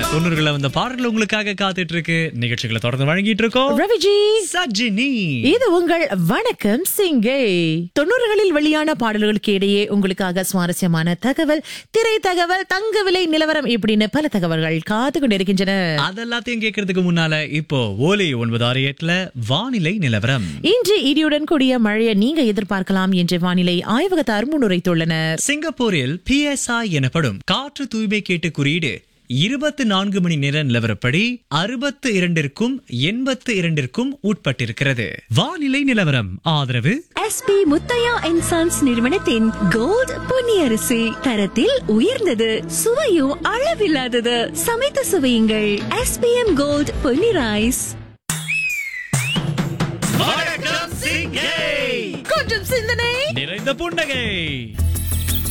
தொண்ணூறுகளை வந்த பாடல்கள் உங்களுக்காக காத்துட்டு இருக்கு நிகழ்ச்சிகளை தொடர்ந்து வழங்கிட்டு இருக்கோம் ரவிஜி சஜினி இது உங்கள் வணக்கம் சிங்கை தொண்ணூறுகளில் வெளியான பாடல்களுக்கு இடையே உங்களுக்காக சுவாரஸ்யமான தகவல் திரை தகவல் தங்க விலை நிலவரம் இப்படின்னு பல தகவல்கள் காத்து கொண்டிருக்கின்றன அதெல்லாத்தையும் கேட்கறதுக்கு முன்னால இப்போ ஓலி ஒன்பது ஆறு எட்டுல வானிலை நிலவரம் இன்று இடியுடன் கூடிய மழையை நீங்க எதிர்பார்க்கலாம் என்று வானிலை ஆய்வகத்தார் முன்னுரைத்துள்ளனர் சிங்கப்பூரில் பிஎஸ்ஐ எனப்படும் காற்று தூய்மை கேட்டு குறியீடு இருபத்தி நான்கு மணி நேர நிலவரப்படி அறுபத்து இரண்டிற்கும் எண்பத்து இரண்டிற்கும் உட்பட்டிருக்கிறது வானிலை நிலவரம் ஆதரவு எஸ்பி முத்தையா அண்ட் சன்ஸ் நிறுவனத்தின் கோல்ட் பொன்னியரிசி தரத்தில் உயர்ந்தது சுவையும் அளவில்லாதது சமைத்து சுவையுங்கள் எஸ்பிஎம் கோல்ட் பொன்னி ரைஸ் வணக்கம் சிங்கை கொஞ்சம் சிந்தனை நிறைந்த புன்னகை